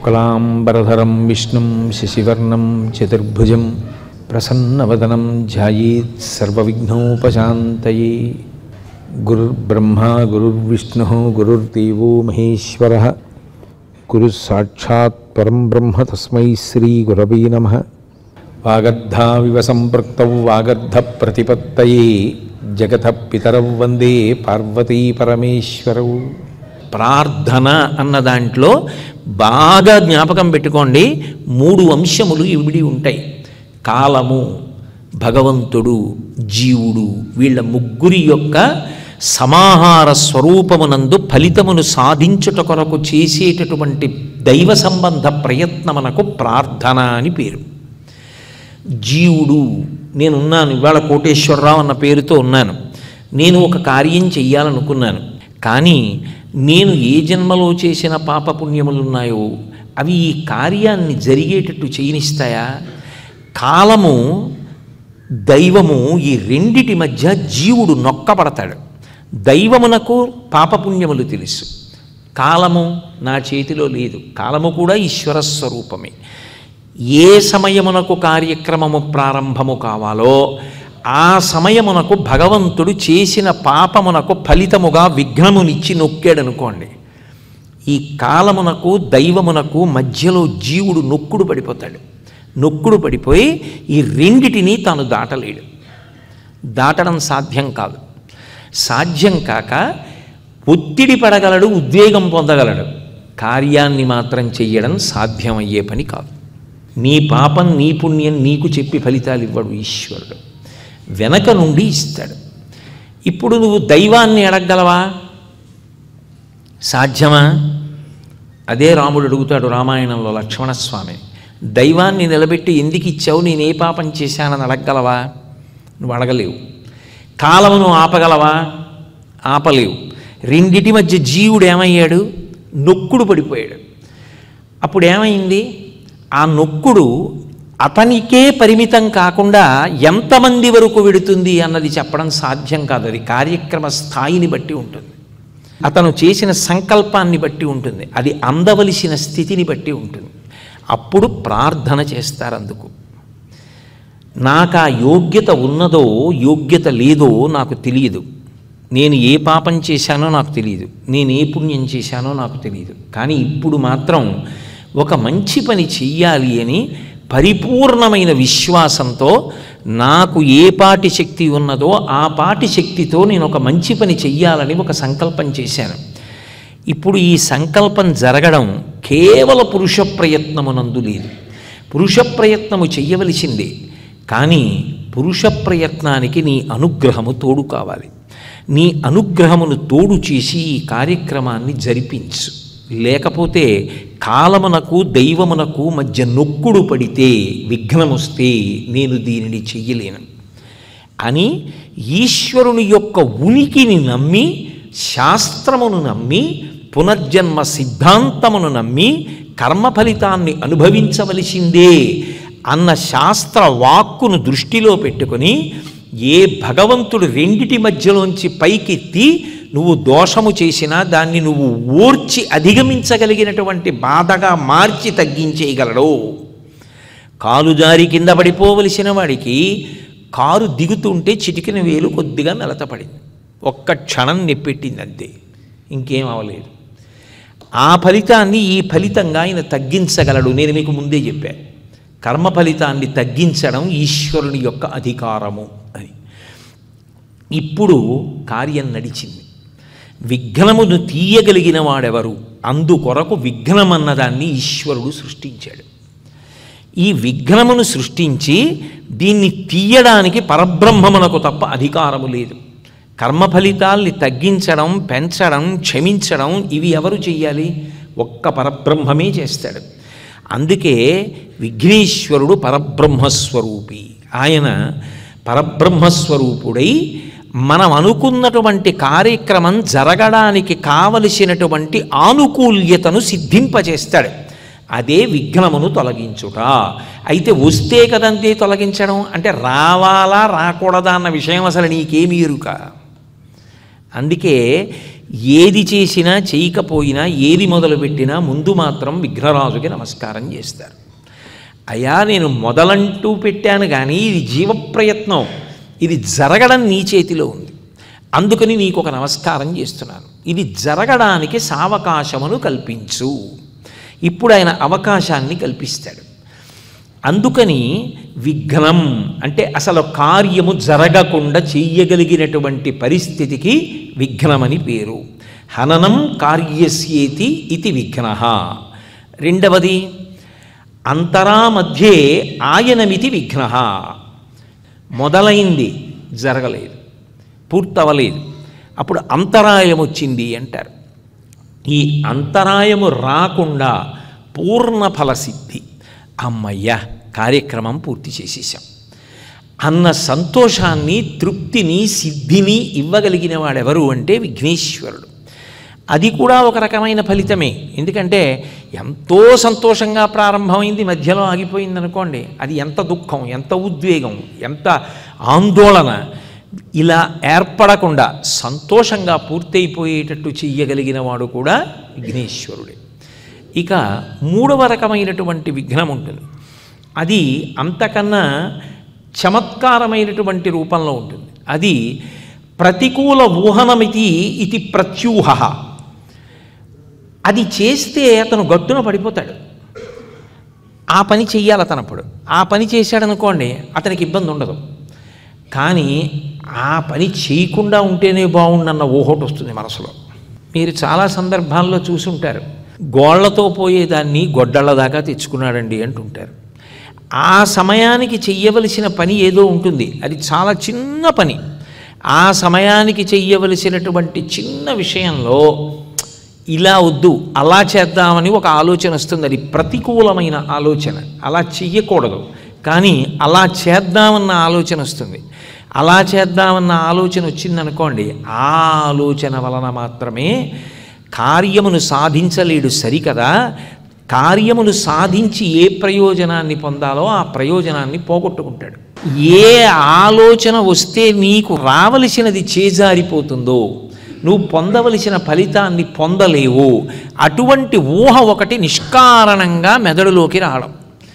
శుక్లాంబరధరం విష్ణుం శశివర్ణం చతుర్భుజం ప్రసన్నవదనం ధ్యాయేత్ సర్వవిఘ్నోపశాంతయే గురుర్బ్రహ్మా గురుర్విష్ణుः గురుర్దేవో మహేశ్వరः గురుः సాక్షాత్ పరం బ్రహ్మ తస్మై శ్రీగురవే నమః వాగర్ధావివ సంపృక్తౌ వాగర్ధ ప్రతిపత్తయే జగత పితరౌ వందే పార్వతీ పరమేశ్వరౌ ప్రార్థన అన్న దాంట్లో బాగా జ్ఞాపకం పెట్టుకోండి మూడు అంశములు ఇవిడి ఉంటాయి కాలము భగవంతుడు జీవుడు వీళ్ళ ముగ్గురి యొక్క సమాహార స్వరూపమునందు ఫలితమును సాధించుట కొరకు చేసేటటువంటి దైవ సంబంధ ప్రయత్నమునకు ప్రార్థన అని పేరు జీవుడు నేనున్నాను ఇవాళ కోటేశ్వరరావు అన్న పేరుతో ఉన్నాను నేను ఒక కార్యం చెయ్యాలనుకున్నాను కానీ నేను ఏ జన్మలో చేసిన పాపపుణ్యములు ఉన్నాయో అవి ఈ కార్యాన్ని జరిగేటట్టు చేయనిస్తాయా కాలము దైవము ఈ రెండిటి మధ్య జీవుడు నొక్కబడతాడు దైవమునకు పాపపుణ్యములు తెలుసు కాలము నా చేతిలో లేదు కాలము కూడా ఈశ్వర స్వరూపమే ఏ సమయమునకు కార్యక్రమము ప్రారంభము కావాలో ఆ సమయమునకు భగవంతుడు చేసిన పాపమునకు ఫలితముగా విఘ్నమునిచ్చి నొక్కాడనుకోండి ఈ కాలమునకు దైవమునకు మధ్యలో జీవుడు నొక్కుడు పడిపోతాడు నొక్కుడు పడిపోయి ఈ రెండిటిని తాను దాటలేడు దాటడం సాధ్యం కాదు సాధ్యం కాక ఒత్తిడి పడగలడు ఉద్వేగం పొందగలడు కార్యాన్ని మాత్రం చెయ్యడం సాధ్యమయ్యే పని కాదు నీ పాపం నీ పుణ్యం నీకు చెప్పి ఫలితాలు ఇవ్వడు ఈశ్వరుడు వెనక నుండి ఇస్తాడు ఇప్పుడు నువ్వు దైవాన్ని అడగగలవా సాధ్యమా అదే రాముడు అడుగుతాడు రామాయణంలో లక్ష్మణస్వామి దైవాన్ని నిలబెట్టి ఎందుకు ఇచ్చావు నేను ఏ పాపం చేశానని అడగగలవా నువ్వు అడగలేవు కాలమును ఆపగలవా ఆపలేవు రెండిటి మధ్య జీవుడు ఏమయ్యాడు నొక్కుడు పడిపోయాడు అప్పుడు ఏమైంది ఆ నొక్కుడు అతనికే పరిమితం కాకుండా ఎంతమంది వరకు వెడుతుంది అన్నది చెప్పడం సాధ్యం కాదు అది కార్యక్రమ స్థాయిని బట్టి ఉంటుంది అతను చేసిన సంకల్పాన్ని బట్టి ఉంటుంది అది అందవలసిన స్థితిని బట్టి ఉంటుంది అప్పుడు ప్రార్థన చేస్తారు అందుకు నాకు ఆ యోగ్యత ఉన్నదో యోగ్యత లేదో నాకు తెలియదు నేను ఏ పాపం చేశానో నాకు తెలియదు నేను ఏ పుణ్యం చేశానో నాకు తెలియదు కానీ ఇప్పుడు మాత్రం ఒక మంచి పని చెయ్యాలి అని పరిపూర్ణమైన విశ్వాసంతో నాకు ఏ పాటి శక్తి ఉన్నదో ఆ పాటి శక్తితో నేను ఒక మంచి పని చెయ్యాలని ఒక సంకల్పం చేశాను ఇప్పుడు ఈ సంకల్పం జరగడం కేవల పురుష ప్రయత్నమునందు లేదు పురుష ప్రయత్నము చెయ్యవలసిందే కానీ పురుష ప్రయత్నానికి నీ అనుగ్రహము తోడు కావాలి నీ అనుగ్రహమును తోడు చేసి ఈ కార్యక్రమాన్ని జరిపించు లేకపోతే కాలమునకు దైవమునకు మధ్య నొక్కుడు పడితే విఘ్నమొస్తే నేను దీనిని చెయ్యలేను అని ఈశ్వరుని యొక్క ఉనికిని నమ్మి శాస్త్రమును నమ్మి పునర్జన్మ సిద్ధాంతమును నమ్మి కర్మ ఫలితాన్ని అనుభవించవలసిందే అన్న శాస్త్ర వాక్కును దృష్టిలో పెట్టుకొని ఏ భగవంతుడు రెండిటి మధ్యలోంచి పైకెత్తి నువ్వు దోషము చేసినా దాన్ని నువ్వు ఓర్చి అధిగమించగలిగినటువంటి బాధగా మార్చి తగ్గించేయగలడు కాలు జారి కింద పడిపోవలసిన వాడికి కారు దిగుతుంటే చిటికిన వేలు కొద్దిగా మెలతపడింది ఒక్క క్షణం నెప్పెట్టింది అంతే ఇంకేం అవలేదు ఆ ఫలితాన్ని ఈ ఫలితంగా ఆయన తగ్గించగలడు నేను మీకు ముందే చెప్పాను కర్మ ఫలితాన్ని తగ్గించడం ఈశ్వరుని యొక్క అధికారము అని ఇప్పుడు కార్యం నడిచింది విఘ్నమును తీయగలిగిన వాడెవరు అందుకొరకు విఘ్నమన్నదాన్ని ఈశ్వరుడు సృష్టించాడు ఈ విఘ్నమును సృష్టించి దీన్ని తీయడానికి పరబ్రహ్మమునకు తప్ప అధికారము లేదు కర్మ ఫలితాల్ని తగ్గించడం పెంచడం క్షమించడం ఇవి ఎవరు చెయ్యాలి ఒక్క పరబ్రహ్మమే చేస్తాడు అందుకే విఘ్నేశ్వరుడు పరబ్రహ్మస్వరూపి ఆయన పరబ్రహ్మస్వరూపుడై మనం అనుకున్నటువంటి కార్యక్రమం జరగడానికి కావలసినటువంటి ఆనుకూల్యతను సిద్ధింపజేస్తాడు అదే విఘ్నమును తొలగించుట అయితే వస్తే కదంతే తొలగించడం అంటే రావాలా రాకూడదా అన్న విషయం అసలు నీకేమి ఎరుక అందుకే ఏది చేసినా చేయకపోయినా ఏది మొదలుపెట్టినా ముందు మాత్రం విఘ్నరాజుకి నమస్కారం చేస్తారు అయ్యా నేను మొదలంటూ పెట్టాను కానీ ఇది జీవప్రయత్నం ఇది జరగడం నీ చేతిలో ఉంది అందుకని నీకు ఒక నమస్కారం చేస్తున్నాను ఇది జరగడానికి సావకాశమును కల్పించు ఇప్పుడు ఆయన అవకాశాన్ని కల్పిస్తాడు అందుకని విఘ్నం అంటే అసలు కార్యము జరగకుండా చెయ్యగలిగినటువంటి పరిస్థితికి విఘ్నమని పేరు హననం కార్యస్యేతి ఇది విఘ్న రెండవది అంతరా మధ్యే ఆయనమితి విఘ్న మొదలైంది జరగలేదు పూర్తవలేదు అప్పుడు అంతరాయం వచ్చింది అంటారు ఈ అంతరాయము రాకుండా పూర్ణ ఫలసిద్ధి అమ్మయ్య కార్యక్రమం పూర్తి చేసేసాం అన్న సంతోషాన్ని తృప్తిని సిద్ధిని ఇవ్వగలిగిన వాడెవరు అంటే విఘ్నేశ్వరుడు అది కూడా ఒక రకమైన ఫలితమే ఎందుకంటే ఎంతో సంతోషంగా ప్రారంభమైంది మధ్యలో ఆగిపోయింది అనుకోండి అది ఎంత దుఃఖం ఎంత ఉద్వేగం ఎంత ఆందోళన ఇలా ఏర్పడకుండా సంతోషంగా పూర్తయిపోయేటట్టు చెయ్యగలిగిన వాడు కూడా విఘ్నేశ్వరుడే ఇక మూడవ రకమైనటువంటి విఘ్నం ఉంటుంది అది అంతకన్నా చమత్కారమైనటువంటి రూపంలో ఉంటుంది అది ప్రతికూల ఊహనమితి ఇది ప్రత్యూహ అది చేస్తే అతను గట్టున పడిపోతాడు ఆ పని చెయ్యాలి అతనప్పుడు ఆ పని చేశాడనుకోండి అతనికి ఇబ్బంది ఉండదు కానీ ఆ పని చేయకుండా ఉంటేనే బాగుండన్న ఊహోటి వస్తుంది మనసులో మీరు చాలా సందర్భాల్లో చూసుంటారు గోళ్లతో పోయేదాన్ని గొడ్డళ్ళ దాకా తెచ్చుకున్నాడండి అంటుంటారు ఆ సమయానికి చెయ్యవలసిన పని ఏదో ఉంటుంది అది చాలా చిన్న పని ఆ సమయానికి చెయ్యవలసినటువంటి చిన్న విషయంలో ఇలా వద్దు అలా చేద్దామని ఒక ఆలోచన వస్తుంది అది ప్రతికూలమైన ఆలోచన అలా చెయ్యకూడదు కానీ అలా చేద్దామన్న ఆలోచన వస్తుంది అలా చేద్దామన్న ఆలోచన వచ్చిందనుకోండి ఆ ఆలోచన వలన మాత్రమే కార్యమును సాధించలేడు సరికదా కార్యమును సాధించి ఏ ప్రయోజనాన్ని పొందాలో ఆ ప్రయోజనాన్ని పోగొట్టుకుంటాడు ఏ ఆలోచన వస్తే నీకు రావలసినది చేజారిపోతుందో నువ్వు పొందవలసిన ఫలితాన్ని పొందలేవు అటువంటి ఊహ ఒకటి నిష్కారణంగా మెదడులోకి రావడం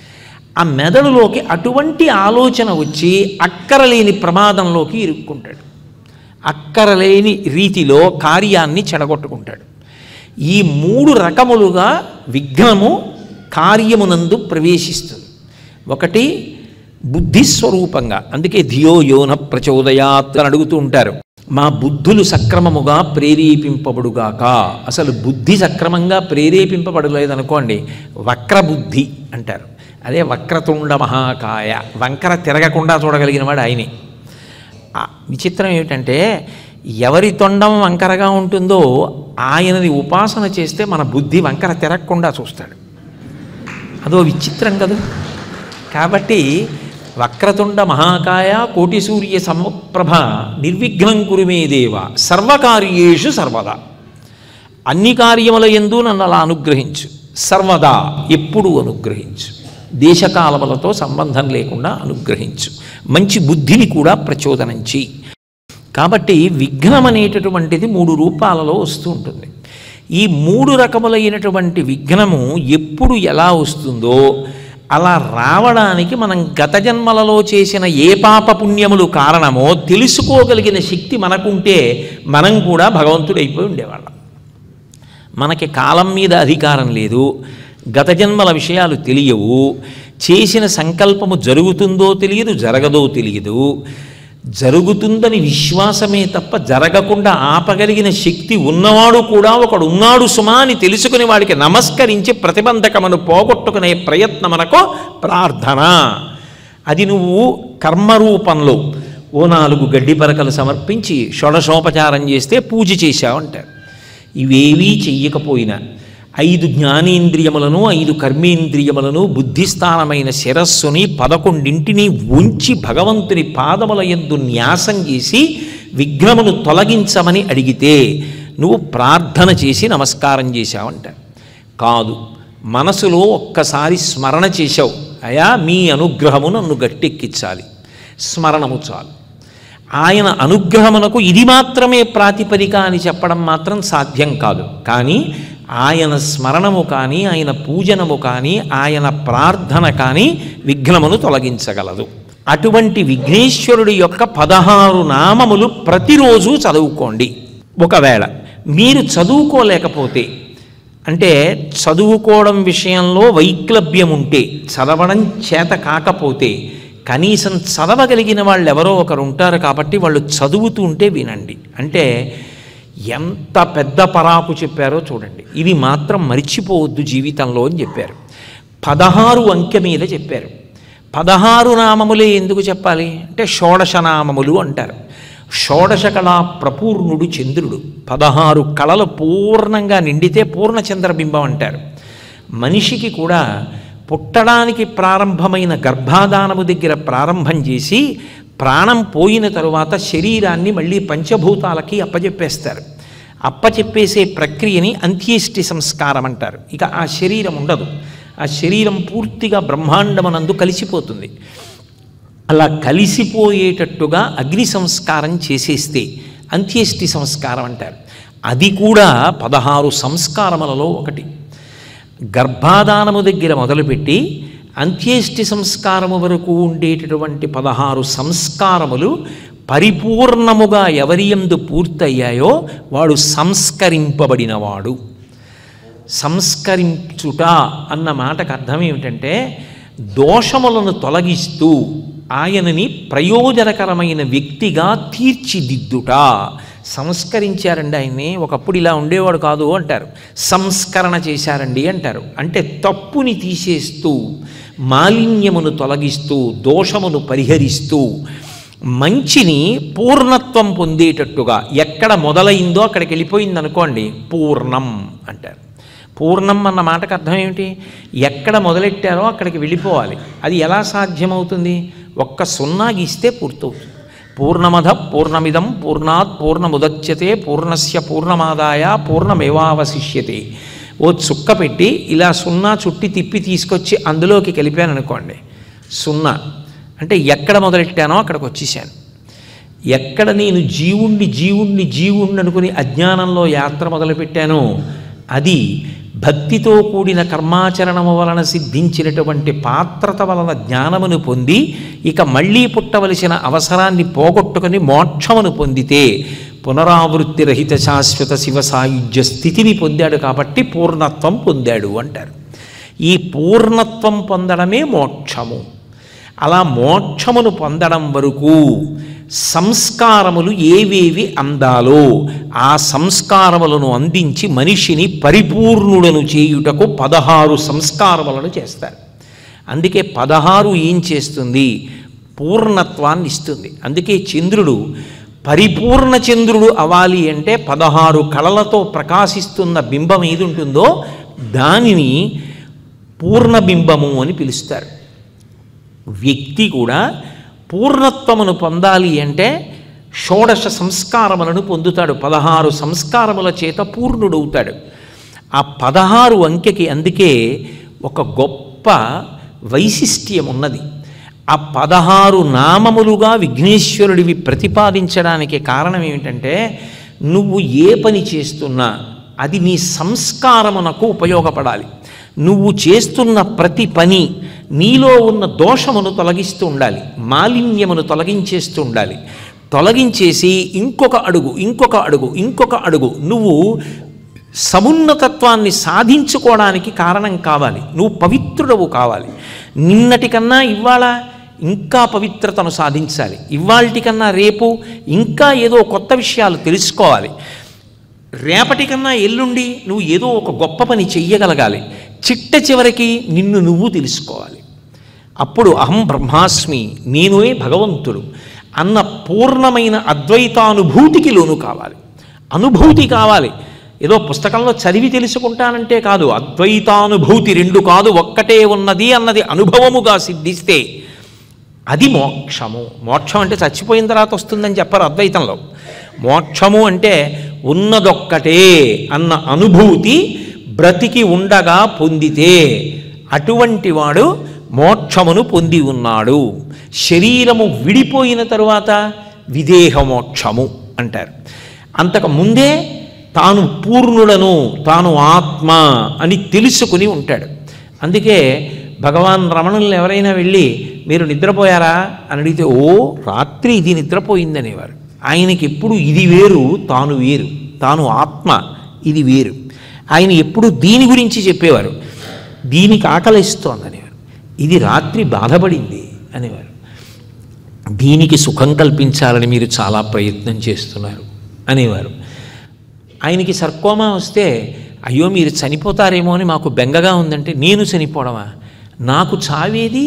ఆ మెదడులోకి అటువంటి ఆలోచన వచ్చి అక్కరలేని ప్రమాదంలోకి ఇరుక్కుంటాడు అక్కరలేని రీతిలో కార్యాన్ని చెడగొట్టుకుంటాడు ఈ మూడు రకములుగా విఘ్నము కార్యమునందు ప్రవేశిస్తుంది ఒకటి బుద్ధిస్వరూపంగా అందుకే ధియో యోన ప్రచోదయాత్ అని అడుగుతూ ఉంటారు మా బుద్ధులు సక్రమముగా ప్రేరేపింపబడుగాక అసలు బుద్ధి సక్రమంగా ప్రేరేపింపబడలేదనుకోండి వక్రబుద్ధి అంటారు అదే వక్రతుండ మహాకాయ వంకర తిరగకుండా చూడగలిగిన వాడు ఆయనే ఆ విచిత్రం ఏమిటంటే ఎవరి తొండం వంకరగా ఉంటుందో ఆయనది ఉపాసన చేస్తే మన బుద్ధి వంకర తిరగకుండా చూస్తాడు అదో విచిత్రం కదా కాబట్టి వక్రతుండ మహాకాయ కోటి సూర్య సమప్రభ నిర్విఘ్నం కురుమే దేవ సర్వకార్యేషు సర్వదా అన్ని కార్యముల ఎందు నన్ను అలా అనుగ్రహించు సర్వదా ఎప్పుడు అనుగ్రహించు దేశకాలములతో సంబంధం లేకుండా అనుగ్రహించు మంచి బుద్ధిని కూడా ప్రచోదనం చెయ్యి కాబట్టి విఘ్నం అనేటటువంటిది మూడు రూపాలలో వస్తూ ఉంటుంది ఈ మూడు రకములైనటువంటి విఘ్నము ఎప్పుడు ఎలా వస్తుందో అలా రావడానికి మనం గత జన్మలలో చేసిన ఏ పాప పుణ్యములు కారణమో తెలుసుకోగలిగిన శక్తి మనకుంటే మనం కూడా భగవంతుడైపోయి ఉండేవాళ్ళం మనకి కాలం మీద అధికారం లేదు గత జన్మల విషయాలు తెలియవు చేసిన సంకల్పము జరుగుతుందో తెలియదు జరగదో తెలియదు జరుగుతుందని విశ్వాసమే తప్ప జరగకుండా ఆపగలిగిన శక్తి ఉన్నవాడు కూడా ఒకడు ఉన్నాడు సుమా అని తెలుసుకుని వాడికి నమస్కరించి ప్రతిబంధకమును పోగొట్టుకునే ప్రయత్నమునకు ప్రార్థన అది నువ్వు కర్మరూపంలో ఓ నాలుగు గడ్డి పరకలు సమర్పించి షోడశోపచారం చేస్తే పూజ చేశావంటారు ఇవేవీ చెయ్యకపోయినా ఐదు జ్ఞానేంద్రియములను ఐదు కర్మేంద్రియములను బుద్ధిస్థానమైన శిరస్సుని పదకొండింటిని ఉంచి భగవంతుని పాదముల యందు న్యాసం చేసి విఘ్నమును తొలగించమని అడిగితే నువ్వు ప్రార్థన చేసి నమస్కారం చేశావంట కాదు మనసులో ఒక్కసారి స్మరణ చేశావు అయా మీ అనుగ్రహము నన్ను గట్టెక్కించాలి స్మరణము చాలు ఆయన అనుగ్రహమునకు ఇది మాత్రమే ప్రాతిపదిక అని చెప్పడం మాత్రం సాధ్యం కాదు కానీ ఆయన స్మరణము కానీ ఆయన పూజనము కానీ ఆయన ప్రార్థన కానీ విఘ్నమును తొలగించగలదు అటువంటి విఘ్నేశ్వరుడి యొక్క పదహారు నామములు ప్రతిరోజు చదువుకోండి ఒకవేళ మీరు చదువుకోలేకపోతే అంటే చదువుకోవడం విషయంలో వైక్లభ్యం ఉంటే చదవడం చేత కాకపోతే కనీసం చదవగలిగిన వాళ్ళు ఎవరో ఒకరు ఉంటారు కాబట్టి వాళ్ళు చదువుతూ ఉంటే వినండి అంటే ఎంత పెద్ద పరాకు చెప్పారో చూడండి ఇది మాత్రం మరిచిపోవద్దు జీవితంలో అని చెప్పారు పదహారు అంకె మీద చెప్పారు పదహారు నామములే ఎందుకు చెప్పాలి అంటే షోడశ నామములు అంటారు షోడశ కళా ప్రపూర్ణుడు చంద్రుడు పదహారు కళలు పూర్ణంగా నిండితే పూర్ణ చంద్రబింబం అంటారు మనిషికి కూడా పుట్టడానికి ప్రారంభమైన గర్భాధానము దగ్గర ప్రారంభం చేసి ప్రాణం పోయిన తరువాత శరీరాన్ని మళ్ళీ పంచభూతాలకి అప్పజెప్పేస్తారు అప్పచెప్పేసే ప్రక్రియని అంత్యేష్టి సంస్కారం అంటారు ఇక ఆ శరీరం ఉండదు ఆ శరీరం పూర్తిగా బ్రహ్మాండమనందు కలిసిపోతుంది అలా కలిసిపోయేటట్టుగా అగ్ని సంస్కారం చేసేస్తే అంత్యేష్టి సంస్కారం అంటారు అది కూడా పదహారు సంస్కారములలో ఒకటి గర్భాధానము దగ్గర మొదలుపెట్టి అంత్యేష్టి సంస్కారము వరకు ఉండేటటువంటి పదహారు సంస్కారములు పరిపూర్ణముగా ఎవరి యందు పూర్తయ్యాయో వాడు సంస్కరింపబడినవాడు సంస్కరించుట అన్న మాటకు అర్థం ఏమిటంటే దోషములను తొలగిస్తూ ఆయనని ప్రయోజనకరమైన వ్యక్తిగా తీర్చిదిద్దుట సంస్కరించారండి ఆయన్ని ఒకప్పుడు ఇలా ఉండేవాడు కాదు అంటారు సంస్కరణ చేశారండి అంటారు అంటే తప్పుని తీసేస్తూ మాలిన్యమును తొలగిస్తూ దోషమును పరిహరిస్తూ మంచిని పూర్ణత్వం పొందేటట్టుగా ఎక్కడ మొదలైందో అక్కడికి వెళ్ళిపోయింది అనుకోండి పూర్ణం అంటారు పూర్ణం అన్న మాటకు అర్థం ఏమిటి ఎక్కడ మొదలెట్టారో అక్కడికి వెళ్ళిపోవాలి అది ఎలా సాధ్యమవుతుంది ఒక్క సున్నా గీస్తే పూర్తవుతుంది పూర్ణమధ పూర్ణమిదం పూర్ణాత్ పూర్ణముదచ్యతే పూర్ణస్య పూర్ణమాదాయ పూర్ణమేవావశిష్యతే ఓ చుక్క పెట్టి ఇలా సున్నా చుట్టి తిప్పి తీసుకొచ్చి అందులోకి కలిపాను అనుకోండి సున్నా అంటే ఎక్కడ మొదలెట్టానో అక్కడికి వచ్చేసాను ఎక్కడ నేను జీవుణ్ణి జీవుణ్ణి జీవుణ్ణి అనుకుని అజ్ఞానంలో యాత్ర మొదలుపెట్టానో అది భక్తితో కూడిన కర్మాచరణము వలన సిద్ధించినటువంటి పాత్రత వలన జ్ఞానమును పొంది ఇక మళ్ళీ పుట్టవలసిన అవసరాన్ని పోగొట్టుకుని మోక్షమును పొందితే పునరావృత్తి రహిత శాశ్వత శివ సాయుధ్య స్థితిని పొందాడు కాబట్టి పూర్ణత్వం పొందాడు అంటారు ఈ పూర్ణత్వం పొందడమే మోక్షము అలా మోక్షమును పొందడం వరకు సంస్కారములు ఏవేవి అందాలో ఆ సంస్కారములను అందించి మనిషిని పరిపూర్ణుడను చేయుటకు పదహారు సంస్కారములను చేస్తారు అందుకే పదహారు ఏం చేస్తుంది పూర్ణత్వాన్ని ఇస్తుంది అందుకే చంద్రుడు పరిపూర్ణ చంద్రుడు అవ్వాలి అంటే పదహారు కళలతో ప్రకాశిస్తున్న బింబం ఏది ఉంటుందో దానిని పూర్ణబింబము అని పిలుస్తారు వ్యక్తి కూడా పూర్ణత్వమును పొందాలి అంటే షోడశ సంస్కారములను పొందుతాడు పదహారు సంస్కారముల చేత పూర్ణుడవుతాడు ఆ పదహారు అంకెకి అందుకే ఒక గొప్ప వైశిష్ట్యం ఉన్నది ఆ పదహారు నామములుగా విఘ్నేశ్వరుడివి ప్రతిపాదించడానికి కారణం ఏమిటంటే నువ్వు ఏ పని చేస్తున్నా అది నీ సంస్కారమునకు ఉపయోగపడాలి నువ్వు చేస్తున్న ప్రతి పని నీలో ఉన్న దోషమును తొలగిస్తూ ఉండాలి మాలిన్యమును తొలగించేస్తూ ఉండాలి తొలగించేసి ఇంకొక అడుగు ఇంకొక అడుగు ఇంకొక అడుగు నువ్వు సమున్నతత్వాన్ని సాధించుకోవడానికి కారణం కావాలి నువ్వు పవిత్రుడవు కావాలి నిన్నటికన్నా ఇవాళ ఇంకా పవిత్రతను సాధించాలి ఇవాళటికన్నా రేపు ఇంకా ఏదో కొత్త విషయాలు తెలుసుకోవాలి రేపటికన్నా ఎల్లుండి నువ్వు ఏదో ఒక గొప్ప పని చెయ్యగలగాలి చిట్ట చివరికి నిన్ను నువ్వు తెలుసుకోవాలి అప్పుడు అహం బ్రహ్మాస్మి నేనునే భగవంతుడు అన్న పూర్ణమైన అద్వైతానుభూతికి లోను కావాలి అనుభూతి కావాలి ఏదో పుస్తకంలో చదివి తెలుసుకుంటానంటే కాదు అద్వైతానుభూతి రెండు కాదు ఒక్కటే ఉన్నది అన్నది అనుభవముగా సిద్ధిస్తే అది మోక్షము మోక్షం అంటే చచ్చిపోయిన తర్వాత వస్తుందని చెప్పరు అద్వైతంలో మోక్షము అంటే ఉన్నదొక్కటే అన్న అనుభూతి బ్రతికి ఉండగా పొందితే అటువంటి వాడు మోక్షమును పొంది ఉన్నాడు శరీరము విడిపోయిన తరువాత విదేహమోక్షము అంటారు అంతకు ముందే తాను పూర్ణుడను తాను ఆత్మ అని తెలుసుకుని ఉంటాడు అందుకే భగవాన్ రమణుల్ని ఎవరైనా వెళ్ళి మీరు నిద్రపోయారా అని అడిగితే ఓ రాత్రి ఇది నిద్రపోయిందనేవారు ఆయనకి ఎప్పుడు ఇది వేరు తాను వేరు తాను ఆత్మ ఇది వేరు ఆయన ఎప్పుడు దీని గురించి చెప్పేవారు దీనికి ఆకలిస్తోందనేవారు ఇది రాత్రి బాధపడింది అనేవారు దీనికి సుఖం కల్పించాలని మీరు చాలా ప్రయత్నం చేస్తున్నారు అనేవారు ఆయనకి సర్కోమా వస్తే అయ్యో మీరు చనిపోతారేమో అని మాకు బెంగగా ఉందంటే నేను చనిపోవడమా నాకు చావేది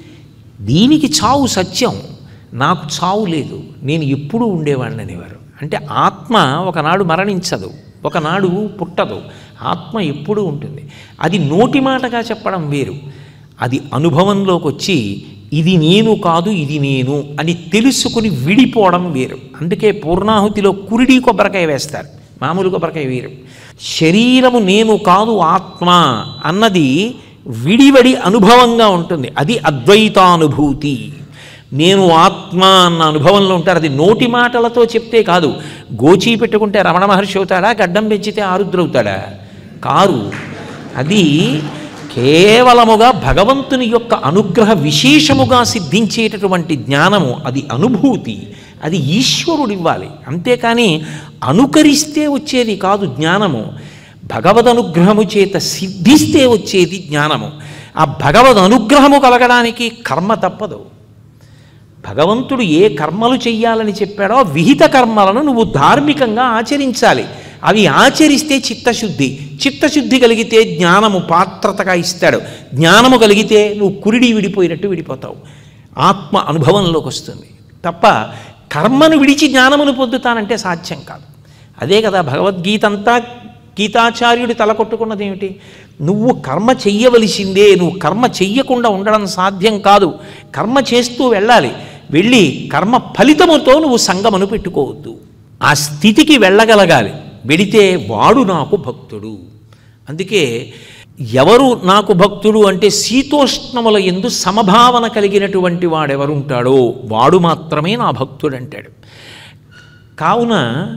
దీనికి చావు సత్యం నాకు చావు లేదు నేను ఎప్పుడూ ఉండేవాడిని అనేవారు అంటే ఆత్మ ఒకనాడు మరణించదు ఒకనాడు పుట్టదు ఆత్మ ఎప్పుడూ ఉంటుంది అది నోటి మాటగా చెప్పడం వేరు అది అనుభవంలోకి వచ్చి ఇది నేను కాదు ఇది నేను అని తెలుసుకుని విడిపోవడం వేరు అందుకే పూర్ణాహుతిలో కురిడి కొబ్బరికాయ వేస్తారు మామూలు కొబ్బరికాయ వేరు శరీరము నేను కాదు ఆత్మ అన్నది విడివడి అనుభవంగా ఉంటుంది అది అద్వైతానుభూతి నేను ఆత్మ అన్న అనుభవంలో ఉంటారు అది నోటి మాటలతో చెప్తే కాదు గోచీ పెట్టుకుంటే రమణ మహర్షి అవుతాడా గడ్డం పెంచితే ఆరుద్రవుతాడా కారు అది కేవలముగా భగవంతుని యొక్క అనుగ్రహ విశేషముగా సిద్ధించేటటువంటి జ్ఞానము అది అనుభూతి అది ఈశ్వరుడు ఇవ్వాలి అంతేకాని అనుకరిస్తే వచ్చేది కాదు జ్ఞానము భగవద్ అనుగ్రహము చేత సిద్ధిస్తే వచ్చేది జ్ఞానము ఆ భగవద్ అనుగ్రహము కలగడానికి కర్మ తప్పదు భగవంతుడు ఏ కర్మలు చెయ్యాలని చెప్పాడో విహిత కర్మలను నువ్వు ధార్మికంగా ఆచరించాలి అవి ఆచరిస్తే చిత్తశుద్ధి చిత్తశుద్ధి కలిగితే జ్ఞానము పాత్రతగా ఇస్తాడు జ్ఞానము కలిగితే నువ్వు కురిడి విడిపోయినట్టు విడిపోతావు ఆత్మ అనుభవంలోకి వస్తుంది తప్ప కర్మను విడిచి జ్ఞానమును పొందుతానంటే సాధ్యం కాదు అదే కదా భగవద్గీత అంతా గీతాచార్యుడు తలకొట్టుకున్నది ఏమిటి నువ్వు కర్మ చెయ్యవలసిందే నువ్వు కర్మ చెయ్యకుండా ఉండడం సాధ్యం కాదు కర్మ చేస్తూ వెళ్ళాలి వెళ్ళి కర్మ ఫలితముతో నువ్వు సంగమను పెట్టుకోవద్దు ఆ స్థితికి వెళ్ళగలగాలి వెడితే వాడు నాకు భక్తుడు అందుకే ఎవరు నాకు భక్తుడు అంటే శీతోష్ణముల ఎందు సమభావన కలిగినటువంటి వాడెవరుంటాడో వాడు మాత్రమే నా భక్తుడు అంటాడు కావున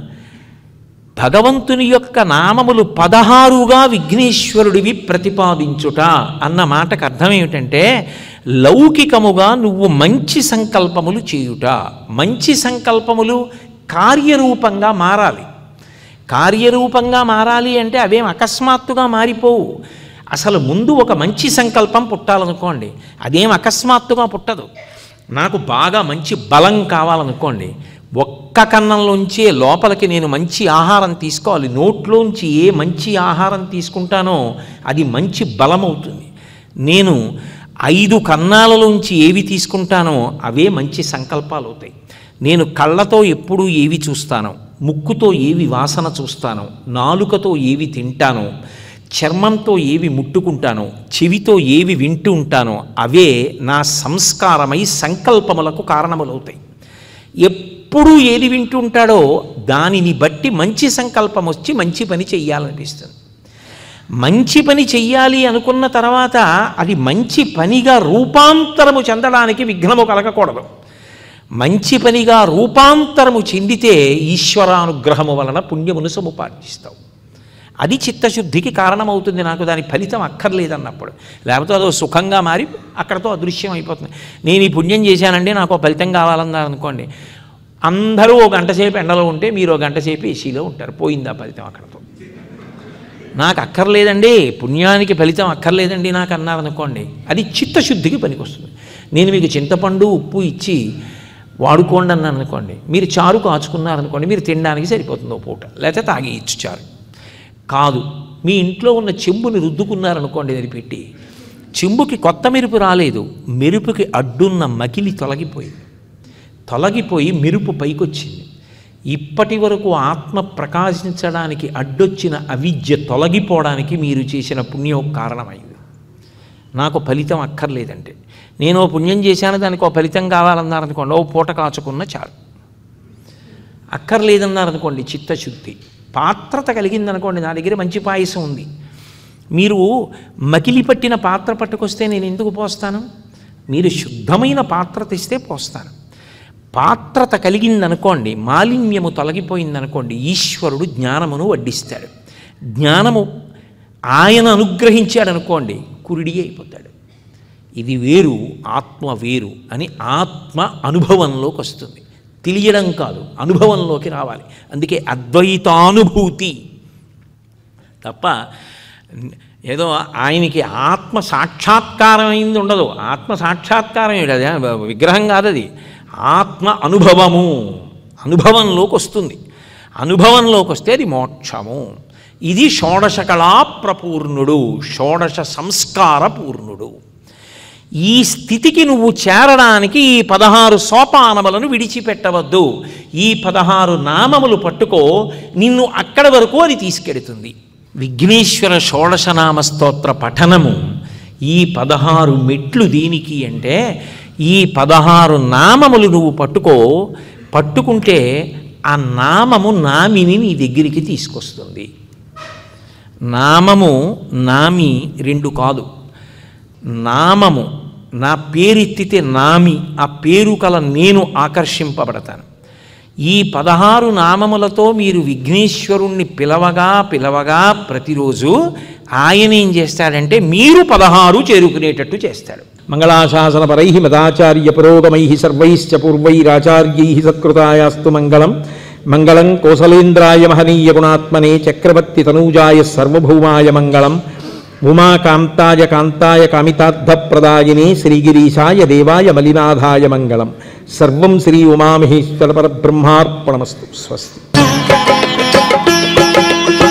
భగవంతుని యొక్క నామములు పదహారుగా విఘ్నేశ్వరుడివి ప్రతిపాదించుట అన్న మాటకు అర్థం ఏమిటంటే లౌకికముగా నువ్వు మంచి సంకల్పములు చేయుట మంచి సంకల్పములు కార్యరూపంగా మారాలి కార్యరూపంగా మారాలి అంటే అవేం అకస్మాత్తుగా మారిపోవు అసలు ముందు ఒక మంచి సంకల్పం పుట్టాలనుకోండి అదేం అకస్మాత్తుగా పుట్టదు నాకు బాగా మంచి బలం కావాలనుకోండి ఒక్క కన్నంలోంచే లోపలికి నేను మంచి ఆహారం తీసుకోవాలి నోట్లోంచి ఏ మంచి ఆహారం తీసుకుంటానో అది మంచి బలం అవుతుంది నేను ఐదు కన్నాలలోంచి ఏవి తీసుకుంటానో అవే మంచి సంకల్పాలు అవుతాయి నేను కళ్ళతో ఎప్పుడూ ఏవి చూస్తానో ముక్కుతో ఏవి వాసన చూస్తానో నాలుకతో ఏవి తింటానో చర్మంతో ఏవి ముట్టుకుంటానో చెవితో ఏవి వింటూ ఉంటానో అవే నా సంస్కారమై సంకల్పములకు కారణములవుతాయి ఎప్పుడు ఏది వింటూ ఉంటాడో దానిని బట్టి మంచి సంకల్పం వచ్చి మంచి పని చెయ్యాలనిపిస్తుంది మంచి పని చెయ్యాలి అనుకున్న తర్వాత అది మంచి పనిగా రూపాంతరము చెందడానికి విఘ్నము కలగకూడదు మంచి పనిగా రూపాంతరము చెందితే ఈశ్వరానుగ్రహము వలన పుణ్యమును సముపార్జిస్తావు అది చిత్తశుద్ధికి కారణమవుతుంది నాకు దాని ఫలితం అక్కర్లేదన్నప్పుడు లేకపోతే అదో సుఖంగా మారి అక్కడతో అదృశ్యం అయిపోతుంది నేను ఈ పుణ్యం చేశానండి నాకు ఒక ఫలితం కావాలన్నారు అనుకోండి అందరూ ఒక గంట సేపు ఎండలో ఉంటే మీరు ఒక గంట సేపు ఏసీలో ఉంటారు పోయింది ఆ ఫలితం అక్కడతో నాకు అక్కర్లేదండి పుణ్యానికి ఫలితం అక్కర్లేదండి నాకు అన్నారనుకోండి అది చిత్తశుద్ధికి పనికొస్తుంది నేను మీకు చింతపండు ఉప్పు ఇచ్చి వాడుకోండి అన్నాను అనుకోండి మీరు చారు కాచుకున్నారనుకోండి మీరు తినడానికి సరిపోతుంది ఓ పూట లేకపోతే తాగి ఇచ్చు చారు కాదు మీ ఇంట్లో ఉన్న చెంబుని రుద్దుకున్నారనుకోండి అది పెట్టి చెంబుకి కొత్త మెరుపు రాలేదు మెరుపుకి అడ్డున్న మకిలి తొలగిపోయింది తొలగిపోయి మెరుపు పైకొచ్చింది ఇప్పటి వరకు ఆత్మ ప్రకాశించడానికి అడ్డొచ్చిన అవిద్య తొలగిపోవడానికి మీరు చేసిన పుణ్యం కారణమైంది నాకు ఫలితం అక్కర్లేదంటే నేను ఓ పుణ్యం చేశాను దానికి ఓ ఫలితం కావాలన్నారనుకోండి ఓ పూట కాచుకున్న చాలు అక్కర్లేదన్నారనుకోండి చిత్తశుద్ధి పాత్రత కలిగిందనుకోండి నా దగ్గర మంచి పాయసం ఉంది మీరు మకిలి పట్టిన పాత్ర పట్టుకొస్తే నేను ఎందుకు పోస్తాను మీరు శుద్ధమైన పాత్ర తెస్తే పోస్తాను పాత్రత కలిగిందనుకోండి మాలిన్యము తొలగిపోయిందనుకోండి ఈశ్వరుడు జ్ఞానమును వడ్డిస్తాడు జ్ఞానము ఆయన అనుగ్రహించాడనుకోండి కురిడి అయిపోతాడు ఇది వేరు ఆత్మ వేరు అని ఆత్మ అనుభవంలోకి వస్తుంది తెలియడం కాదు అనుభవంలోకి రావాలి అందుకే అద్వైతానుభూతి తప్ప ఏదో ఆయనకి ఆత్మ సాక్షాత్కారం అయింది ఉండదు ఆత్మ సాక్షాత్కారం ఏంటి అది విగ్రహం కాదు అది ఆత్మ అనుభవము అనుభవంలోకి వస్తుంది అనుభవంలోకి వస్తే అది మోక్షము ఇది షోడశ కళా ప్రపూర్ణుడు షోడశ సంస్కార పూర్ణుడు ఈ స్థితికి నువ్వు చేరడానికి ఈ పదహారు సోపానములను విడిచిపెట్టవద్దు ఈ పదహారు నామములు పట్టుకో నిన్ను అక్కడి వరకు అది తీసుకెడుతుంది విఘ్నేశ్వర షోడశనామ స్తోత్ర పఠనము ఈ పదహారు మెట్లు దీనికి అంటే ఈ పదహారు నామములు నువ్వు పట్టుకో పట్టుకుంటే ఆ నామము నామిని నీ దగ్గరికి తీసుకొస్తుంది నామము నామి రెండు కాదు నామము నా పేరెత్తితే నామి ఆ పేరు కల నేను ఆకర్షింపబడతాను ఈ పదహారు నామములతో మీరు విఘ్నేశ్వరుణ్ణి పిలవగా పిలవగా ప్రతిరోజు ఆయన ఏం చేస్తాడంటే మీరు పదహారు చేరుకునేటట్టు చేస్తాడు మంగళాశాసనపరై మదాచార్య పురోగమై సర్వైశ్చ పూర్వైరాచార్యై సత్కృతాయాస్తు మంగళం మంగళం కోసలేంద్రాయ మహనీయ గుణాత్మనే చక్రవర్తి తనూజాయ సర్వభౌమాయ మంగళం ఉమాకాంతాయ కాంతాయ కామితార్థప్రదాయినే శ్రీగిరీశాయ దేవాయ మలినాథాయ మంగళం సర్వం శ్రీ ఉమామహేశ్వర పరబ్రహ్మార్పణమస్తు స్వస్తి